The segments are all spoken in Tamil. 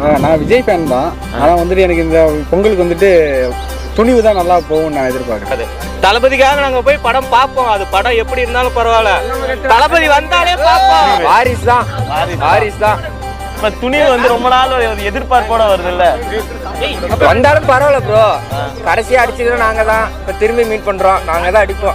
ஆ, நான் விஜய் ஃபேன் தான் ஆனால் வந்துட்டு எனக்கு இந்த பொங்கலுக்கு வந்துட்டு துணிவு தான் நல்லா போகும்னு நான் எதிர்பார்க்குறேன் அது தளபதிக்காக நாங்க போய் படம் பார்ப்போம் அது படம் எப்படி இருந்தாலும் பரவாயில்ல தளபதி வந்தாலே பார்ப்போம் வாரிஸ் தான் வாரிஸ் தான் இப்ப துணிவு வந்து ரொம்ப நாள் ஒரு எதிர்பார்ப்போட வருது இல்ல வந்தாலும் பரவாயில்ல ப்ரோ கடைசியா அடிச்சதும் நாங்க தான் இப்ப திரும்பி மீட் பண்றோம் நாங்க தான் அடிப்போம்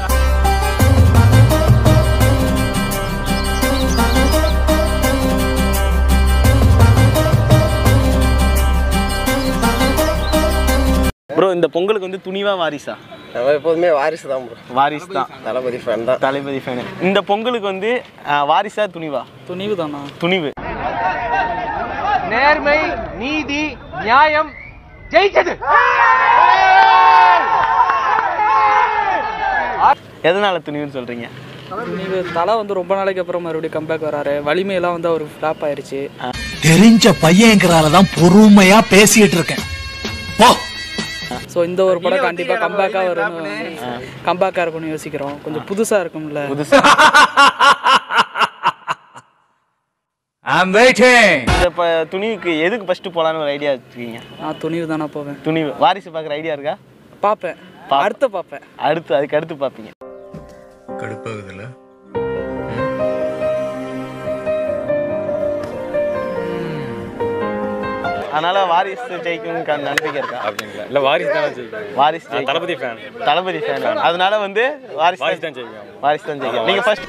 ப்ரோ இந்த பொங்கலுக்கு வந்து துணிவா வாரிசா நம்ம எப்போதுமே வாரிசு தான் ப்ரோ வாரிஸ் தான் தளபதி ஃபேன் தான் தளபதி ஃபேனு இந்த பொங்கலுக்கு வந்து ஆ, வாரிசா துணிவா துணிவு தானா துணிவு நேர்மை நீதி நியாயம் ஜெயிச்சது எதனால துணிவுன்னு சொல்றீங்க துணிவு தலை வந்து ரொம்ப நாளைக்கு அப்புறம் மறுபடியும் கம்பேக் வராரு வலிமையெல்லாம் வந்து அவர் ஃப்ளாப் ஆயிருச்சு தெரிஞ்ச பையங்கிறால தான் பொறுமையா பேசிட்டு இருக்கேன் போ ஸோ இந்த ஒரு படம் கண்டிப்பாக கம்பேக்காக வரும்னு கம்பேக்காக இருக்கும்னு யோசிக்கிறோம் கொஞ்சம் புதுசாக இருக்கும்ல புதுசா I'm waiting. இந்த ப- துணிவுக்கு எதுக்கு ஃபர்ஸ்ட் போலான்னு ஒரு ஐடியா வச்சிருக்கீங்க நான் துணிவு தானே போவேன் துணிவு வாரிசு பார்க்குற ஐடியா இருக்கா பார்ப்பேன் அடுத்து பார்ப்பேன் அடுத்து அதுக்கு அடுத்து பார்ப்பீங்க கடுப்பாகுதுல்ல அதனால வாரிசு ஜெயிக்கும் நம்பிக்கை இருக்கா அப்படிங்களா இல்ல வாரிசு தானே ஜெயிக்கும் வாரிசு ஜெயிக்கும். தளபதி ஃபேன் தளபதி ஃபேன் அதனால வந்து வாரிசு வாரிசு தான் ஜெயிக்கும் வாரிசு தான் ஜெயிக்கும் நீங்க ஃபர்ஸ்ட்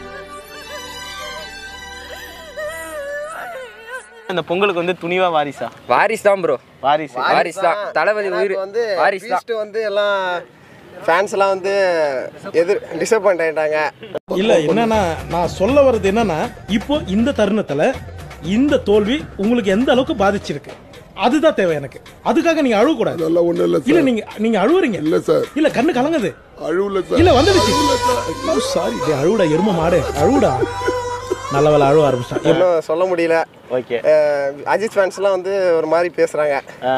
இந்த பொங்கலுக்கு வந்து துணிவா வாரிசா வாரிஸ் தான் ப்ரோ வாரிசு வாரிஸ் தான் தளபதி ஆனா உயிர் இப்ப வந்து வாரிஸ் தான் பீஸ்ட் வந்து எல்லாம் ஃபேன்ஸ் எல்லாம் வந்து எதிர் டிசப்பாயிண்ட் ஆயிட்டாங்க இல்ல என்னன்னா நான் சொல்ல வர்றது என்னன்னா இப்போ இந்த தருணத்துல இந்த தோல்வி உங்களுக்கு எந்த அளவுக்கு பாதிச்சிருக்கு அதுதான் தேவை எனக்கு அதுக்காக நீங்க அழுவ கூடாது அதெல்லாம் ஒண்ணும் இல்ல இல்ல சார் நீங்க நீங்க அழுவுறீங்க இல்ல சார் இல்ல கண்ணு கலங்குது அழுவல சார் இல்ல வந்துடுச்சு சாரி டே அழுவுடா எரும மாடு அழுவுடா நல்ல வேலை அழுவ ஆரம்பிச்சிட்டான் இன்னும் சொல்ல முடியல ஓகே அஹ், அஜித் ஃபேன்ஸ் எல்லாம் வந்து ஒரு மாதிரி பேசுறாங்க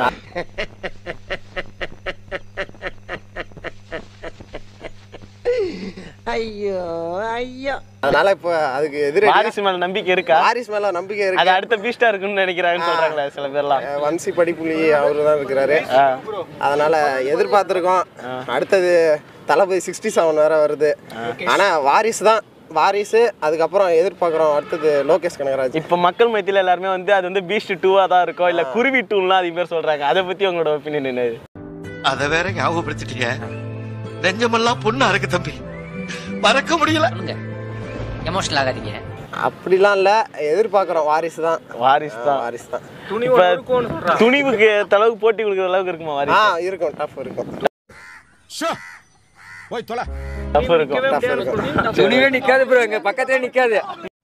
ஐயோ ஐயோ அதனால இப்போ அதுக்கு எதிர வாரிசு மேல நம்பிக்கை இருக்கா வாரிஸ் மேல நம்பிக்கை அது இருக்கு அடுத்த பீஸ்டா இருக்குன்னு நினைக்கிறாங்கன்னு சொல்றாங்களே சில பேர்லாம் அஹ், வன்சி படிப்புலி அவரு தான் இருக்கிறாரு அதனால எதிர்பார்த்துருக்கோம் அடுத்தது தளபதி சிக்ஸ்டி செவன் வேற வருது ஆனா வாரிசு தான் வாரிசு அதுக்கப்புறம் எதிர்பார்க்குறோம் அடுத்தது லோகேஷ் கனகராஜ் இப்ப மக்கள் மத்தியில எல்லாருமே வந்து அது வந்து பீஸ்ட் டூவா தான் இருக்கும் இல்ல குருவி டூலாம் அதிக பேர் சொல்றாங்க அதை பத்தி உங்களோட ஒப்பீனியன் என்னது அத வேற ஞாபகப்படுத்திட்டீங்க நெஞ்சமெல்லாம் பொண்ணா இருக்கு தம்பி மறக்க முடியல எமோஷனல் ஆகாதீங்க அப்படிலாம் இல்ல எதிர்பார்க்குறோம் வாரிசு தான் வாரிசு தான் வாரிசு தான் இப்ப துணிவுக்கு தளவுக்கு போட்டி கொடுக்குற அளவுக்கு இருக்குமா ஆ வாரிசு இருக்கும் டஃப் இருக்கும் போய் தொலை டஃப் இருக்கும் டஃப் இருக்கும் துணிவே நிக்காது ப்ரோ எங்க பக்கத்துல நிக்காது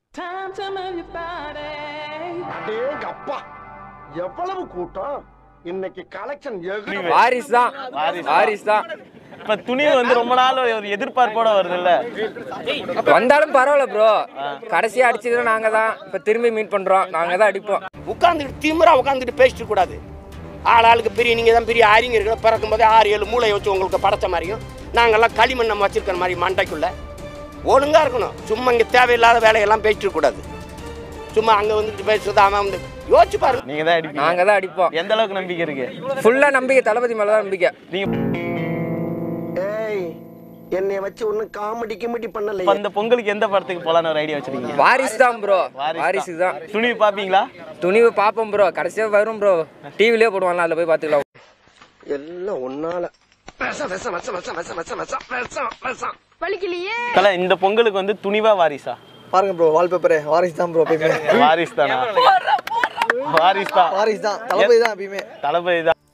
அப்பா எவ்வளவு கூட்டம் இன்னைக்கு கலெக்ஷன் வாரிஸ் தான் வாரிசு. வாரிஸ் தான் இப்ப துணிவு வந்து ரொம்ப நாள் ஒரு எதிர்பார்ப்போட வருது இல்ல வந்தாலும் பரவாயில்ல ப்ரோ கடைசியா அடிச்சதும் நாங்க தான் இப்ப திரும்பி மீட் பண்றோம் நாங்க தான் அடிப்போம் உட்காந்துட்டு திமிரா உட்காந்துட்டு பேசிட்டு கூடாது ஆள் ஆளுக்கு பெரிய நீங்கள் தான் பெரிய அறிஞர்கள் பிறக்கும் போதே ஆறு ஏழு மூளை வச்சு உங்களுக்கு படைச்ச மாதிரியும் நாங்கள்லாம் களிமண் நம்ம வச்சிருக்கிற மாதிரி மண்டைக்குள்ள ஒழுங்காக இருக்கணும் சும்மா இங்கே தேவையில்லாத வேலையெல்லாம் பேசிட்டு கூடாது சும்மா அங்கே வந்துட்டு பேசுறது அவன் வந்து யோசிச்சு பாருங்க நீங்க தான் அடிப்பீங்க நாங்க தான் அடிப்போம் எந்த அளவுக்கு நம்பிக்கை இருக்கு ஃபுல்லா நம்பிக்கை தளபதி மேல தான் நம்பிக்கை நீங்க ஏய் என்னைய வச்சு ஒன்றும் காமெடி கிமெடி பண்ணல இப்ப இந்த பொங்கலுக்கு எந்த படத்துக்கு போலான்னு ஒரு ஐடியா வச்சிருக்கீங்க வாரிஸ் தான் ப்ரோ வாரிசு வாரிசு தான் துணிவு பாப்பீங்களா துணிவு பாப்போம் ப்ரோ கடைசியா வரும் ப்ரோ டிவிலே போடுவாங்க அதுல போய் பாத்துக்கலாம் எல்லாம் ஒன்னால விஷம் விஷம் விஷம் விஷம் விஷம் விஷம் விஷம் விஷம் விஷம் தல இந்த பொங்கலுக்கு வந்து துணிவா வாரிசா பாருங்க ப்ரோ வால்பேப்பரே வாரிஸ் தான் ப்ரோ எப்பயுமே வாரிஸ் தானா வாரிஸ் தான் வாரிஸ் தான் தளபதி தான் எப்பயுமே தளபதி தான்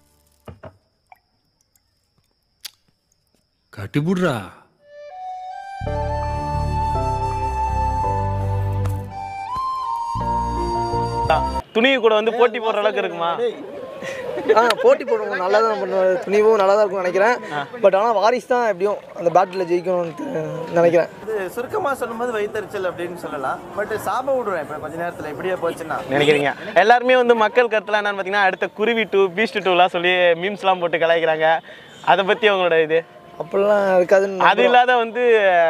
கட்டிபுடுறா துணிவு கூட வந்து போட்டி போடுற அளவுக்கு இருக்குமா ஆ போட்டி போடுவோம் நல்லா தான் பண்ணுவார் துணிவும் நல்லா தான் இருக்கும்னு நினைக்கிறேன் பட் ஆனால் வாரிஸ் தான் எப்படியும் அந்த பேட்டில் ஜெயிக்கணும்னு நினைக்கிறேன் சுருக்கமாக சொல்லும்போது வயிற்றுச்சல் அப்படின்னு சொல்லலாம் பட் சாப விடுவேன் இப்போ கொஞ்ச நேரத்தில் இப்படியே போச்சுன்னா நினைக்கிறீங்க எல்லாருமே வந்து மக்கள் கருத்துல என்னன்னு பார்த்தீங்கன்னா அடுத்த குருவி டூ பீஸ்ட் டூலாம் சொல்லி மீம்ஸ்லாம் போட்டு கலாய்க்கிறாங்க அதை பத்தி அவங்களோட இது அப்படிலாம் இருக்காதுன்னு அது இல்லாத வந்து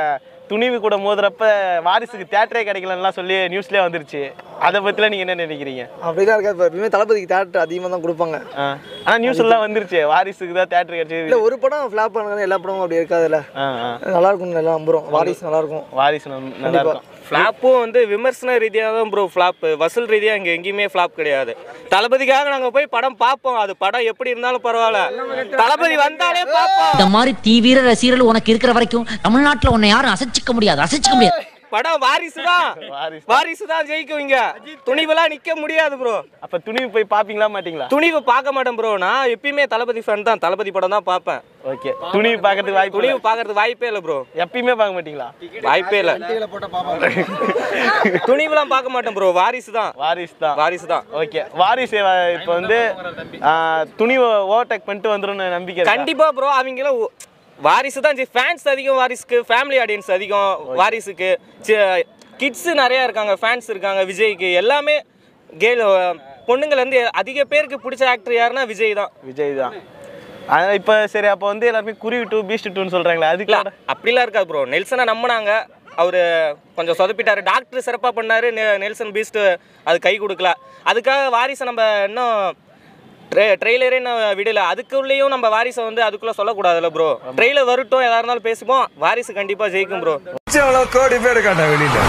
துணிவு கூட மோதுறப்ப வாரிசுக்கு தேட்டரே கிடைக்கலன்னுலாம் சொல்லி நியூஸ்லயே வந்துருச்சு அதை பத்திலாம் நீங்க என்ன நினைக்கிறீங்க அப்படிலாம் இருக்காது இப்போ எப்பயுமே தளபதிக்கு தேட்டர் அதிகமாக தான் கொடுப்பாங்க ஆ. ஆனா நியூஸ் எல்லாம் வந்துருச்சு வாரிசுக்கு தான் தேட்டர் இல்லை கிடைச்சது ஒரு படம் ஃப்ளாப் பண்ணுறது எல்லா படமும் அப்படி இருக்காதுல்ல ஆ, ஆ. நல்லா இருக்கும் எல்லாம் நம்புறோம் வாரிசு நல்லா இருக்கும் வாரிசு நல்- நல்லா கண்டிப்பா. இருக்கும் ஃப்ளாப்பும் வந்து விமர்சன ரீதியாக தான் ப்ரோ ஃப்ளாப் வசூல் ரீதியாக இங்கே எங்கேயுமே ஃப்ளாப் கிடையாது தளபதிக்காக நாங்கள் போய் படம் பார்ப்போம் அது படம் எப்படி இருந்தாலும் பரவாயில்ல தளபதி வந்தாலே பார்ப்போம் இந்த மாதிரி தீவிர ரசிகர்கள் உனக்கு இருக்கிற வரைக்கும் தமிழ்நாட்டுல உன்னை யாரும் அசைச்சிக்க முடியாது அசைச்சிக்க முடியாது படம் வாரிசு தான் வாரிசு தான் ஜெயிக்கும் இங்க துணிவெல்லாம் நிக்க முடியாது ப்ரோ அப்ப துணிவு போய் பாப்பீங்களா மாட்டீங்களா துணிவு பார்க்க மாட்டேன் ப்ரோ நான் எப்பயுமே தளபதி ஃபேன் தான் தளபதி படம் தான் பார்ப்பேன் ஓகே துணிவு பார்க்கறதுக்கு வாய்ப்பு துணிவு பார்க்கறதுக்கு வாய்ப்பே இல்லை ப்ரோ எப்பயுமே பார்க்க மாட்டீங்களா வாய்ப்பே இல்லை துணிவுலாம் பார்க்க மாட்டேன் ப்ரோ வாரிசு தான் வாரிசு தான் வாரிசு தான் ஓகே வாரிசு வ- இப்போ வந்து ஆ, துணிவை ஓவர்டேக் பண்ணிட்டு வந்துரும்னு நம்பிக்கை இருக்கா? கண்டிப்பா ப்ரோ அவங்கள வாரிசு தான் ஃபேன்ஸ் அதிகம் வாரிசுக்கு ஃபேமிலி ஆடியன்ஸ் அதிகம் வாரிசுக்கு கிட்ஸ் நிறைய இருக்காங்க ஃபேன்ஸ் இருக்காங்க விஜய்க்கு எல்லாமே கேல் பொண்ணுங்கள்ல இருந்து அதிக பேருக்கு பிடிச்ச ஆக்டர் யாருன்னா விஜய் தான் விஜய் தான் ஆனா இப்போ சரி அப்போ வந்து எல்லாருமே குருவி டூ பீஸ்ட் டூன்னு சொல்றாங்களே அதுக்கு அப்படிலாம் இருக்காது ப்ரோ நெல்சனை நம்பினாங்க அவர் கொஞ்சம் சொதப்பிட்டாரு டாக்டர் சிறப்பாக பண்ணாரு நெ- நெல்சன் பீஸ்ட் அது கை கொடுக்கல அதுக்காக வாரிசை நம்ம இன்னும் ட்ரெ ட்ரெய்லரே நான் விடல அதுக்குள்ளேயும் நம்ம வாரிசை வந்து அதுக்குள்ளே சொல்லக்கூடாதுல்ல ப்ரோ ட்ரெய்லர் வரட்டும் எதா இருந்தாலும் பேசுவோம் வாரிசு கண்டிப்பாக ஜெயிக்கும் ப்ரோ கோடி பேர் காட்ட வெளியில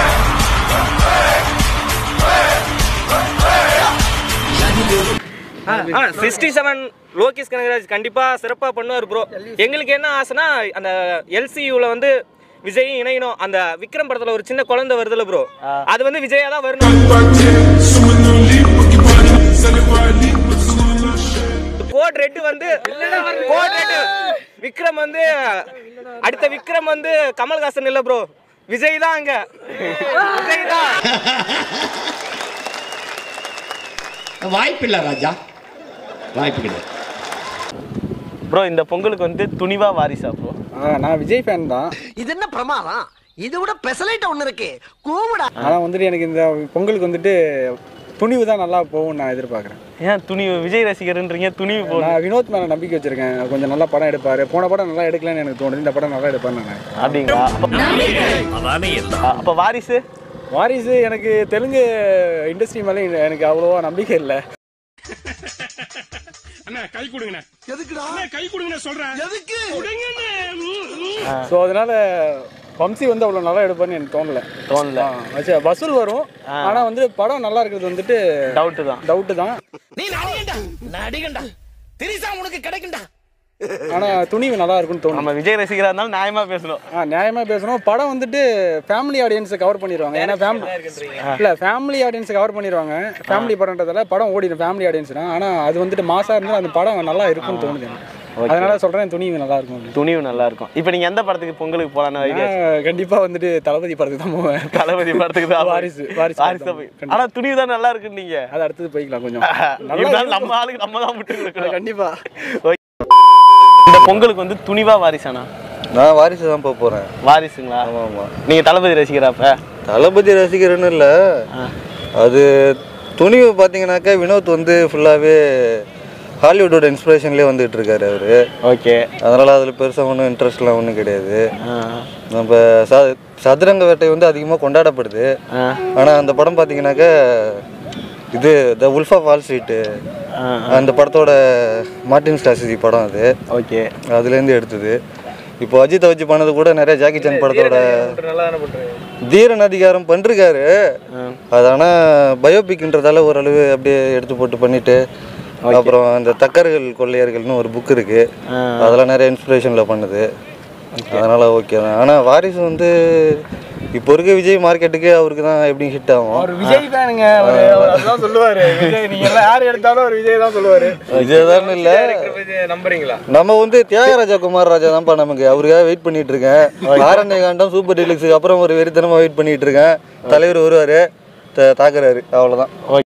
சிக்ஸ்டி செவன் லோகேஷ் கனகராஜ் கண்டிப்பாக சிறப்பாக பண்ணுவார் ப்ரோ எங்களுக்கு என்ன ஆசைனா அந்த எல்சியூவில் வந்து விஜயும் இணையணும் அந்த விக்ரம் படத்தில் ஒரு சின்ன குழந்தை வருதுல்ல ப்ரோ அது வந்து விஜயா தான் வரணும் கோட் ரெட் வந்து கோட் ரெட் விக்ரம் வந்து அடுத்த விக்ரம் வந்து கமல்ஹாசன் இல்ல ப்ரோ விஜய் தான் அங்க விஜய் தான் வாய்ப்பில்லை ராஜா வாய்ப்பு கிடையாது ப்ரோ இந்த பொங்கலுக்கு வந்து துணிவா வாரிசா ப்ரோ நான் விஜய் ஃபேன் தான் இது என்ன பிரமாதம் இதை விட பெசலைட் ஒண்ணு இருக்கு கூவிடா ஆனால் வந்துட்டு எனக்கு இந்த பொங்கலுக்கு வந்துட்டு துணிவு தான் நல்லா போகும்னு நான் எதிர்பார்க்குறேன் ஏன் துணிவு விஜய் ரசிகர்ன்றீங்க துணிவு போகணும் நான் வினோத் மேலே நம்பிக்கை வச்சிருக்கேன் கொஞ்சம் நல்லா படம் எடுப்பார் போன படம் நல்லா எடுக்கலன்னு எனக்கு தோணுது இந்த படம் நல்லா எடுப்பார்னு நான் அப்படிங்களா அப்ப- அப்ப வாரிசு வாரிசு எனக்கு தெலுங்கு இண்டஸ்ட்ரி மேலே எனக்கு அவ்வளோவா நம்பிக்கை இல்லை அண்ணா கை கொடுங்கண்ணே எதுக்குடா கை கொடுங்கண்ணே சொல்றேன் எதுக்கு ஸோ அதனால வம்சி வந்து அவ்வளோ நல்லா எடுப்பார்னு எனக்கு தோணல தோணல ஆ, வசூல் வரும் ஆனால் வந்து படம் நல்லா இருக்கிறது வந்துட்டு டவுட்டு தான் டவுட்டு தான் நீ நடிகண்டா நடிகண்டா திரிசா உனக்கு கிடைக்கும்டா ஆனால் துணிவு நல்லா இருக்கும்னு தோணும் நம்ம விஜய் ரசிகரா இருந்தாலும் நியாயமா பேசணும் ஆ நியாயமாக பேசணும் படம் வந்துட்டு ஃபேமிலி ஆடியன்ஸை கவர் பண்ணிடுவாங்க ஏன்னா ஃபேமிலி இல்லை ஃபேமிலி ஆடியன்ஸை கவர் பண்ணிடுவாங்க ஃபேமிலி படம்ன்றதால படம் ஓடிடும் ஃபேமிலி ஆடியன்ஸ்னா ஆனால் அது வந்துட்டு மாசாக இருந்தால் அந்த படம் நல்லா இருக்கும்னு தோணுது எனக்கு. அதனால சொல்கிறேன் துணிவு நல்லா இருக்கும் துணிவு நல்லா இருக்கும் இப்போ நீங்க எந்த படத்துக்கு பொங்கலுக்கு போலான்னு ஐடியா நான் கண்டிப்பா வந்துட்டு தளபதி படத்துக்கு தான் போவேன் தளபதி படத்துக்கு தான் வாரிசு வாரிசு வாரிசு தான் போய். ஆனா துணிவு தான் நல்லா இருக்கு நீங்க அது அடுத்தது போய்க்கலாம் கொஞ்சம் நல்லா இருந்தாலும் இருக்கும். நம்ம ஆளுக்கு நம்ம தான் விட்டு கொடுக்கணும் கண்டிப்பா Okay. இந்த பொங்கலுக்கு வந்து துணிவா வாரிசானா நான் வாரிசு தான் போக போகிறேன் வாரிசுங்களா ஆமாம் ஆமாம் நீங்க தளபதி ரசிகராப்ப தளபதி ரசிகர்னு இல்லை அது துணிவு பார்த்தீங்கன்னாக்கா வினோத் வந்து ஃபுல்லாகவே ஹாலிவுட்டோட இன்ஸ்பிரேஷன்லேயே வந்துட்டு இருக்காரு அவர் ஓகே அதனால் அதில் பெருசாக ஒன்றும் இன்ட்ரெஸ்ட்லாம் ஒன்றும் கிடையாது நம்ம ச சதுரங்க வேட்டை வந்து அதிகமாக கொண்டாடப்படுது ஆனால் அந்த படம் பார்த்தீங்கன்னாக்கா இது the wolf of Wall Street அந்த படத்தோட மார்டின் ஸ்டாசிசி படம் அது ஓகே அதுலேருந்து எடுத்தது இப்போ அஜித்தை வச்சு பண்ணது கூட நிறைய ஜாக்கி சான் படத்தோட தீரன் அதிகாரம் பண்ணிருக்காரு அது ஆனால் பயோபிக்ன்றதால ஓரளவு அப்படியே எடுத்து போட்டு பண்ணிட்டு அப்புறம் அந்த தக்கர்கள் கொள்ளையர்கள்னு ஒரு புக் இருக்கு அதெல்லாம் நிறைய இன்ஸ்பிரேஷனில் பண்ணுது அதனால ஓகே தான் ஆனால் வாரிசு வந்து இப்போ இருக்க விஜய் மார்க்கெட்டுக்கு அவருக்கு தான் எப்படி ஹிட் ஆகும் அவர் விஜய் ஃபேனுங்க அவர் அவர் அதுதான் சொல்லுவாரு விஜய் நீங்க எல்லாம் யார் எடுத்தாலும் அவர் விஜய் தான் சொல்லுவாரு விஜய் தான் இல்லை நம்புறீங்களா நம்ம வந்து தியாகராஜா குமார் ராஜா தான்ப்பா நமக்கு அவருக்காக வெயிட் பண்ணிட்டு இருக்கேன் ஆரண்ய காண்டம் சூப்பர் டீலக்ஸுக்கு அப்புறம் ஒரு வெறித்தனமா வெயிட் பண்ணிட்டு இருக்கேன் தலைவர் வருவாரு த- தாக்குறாரு அவ்வளவுதான்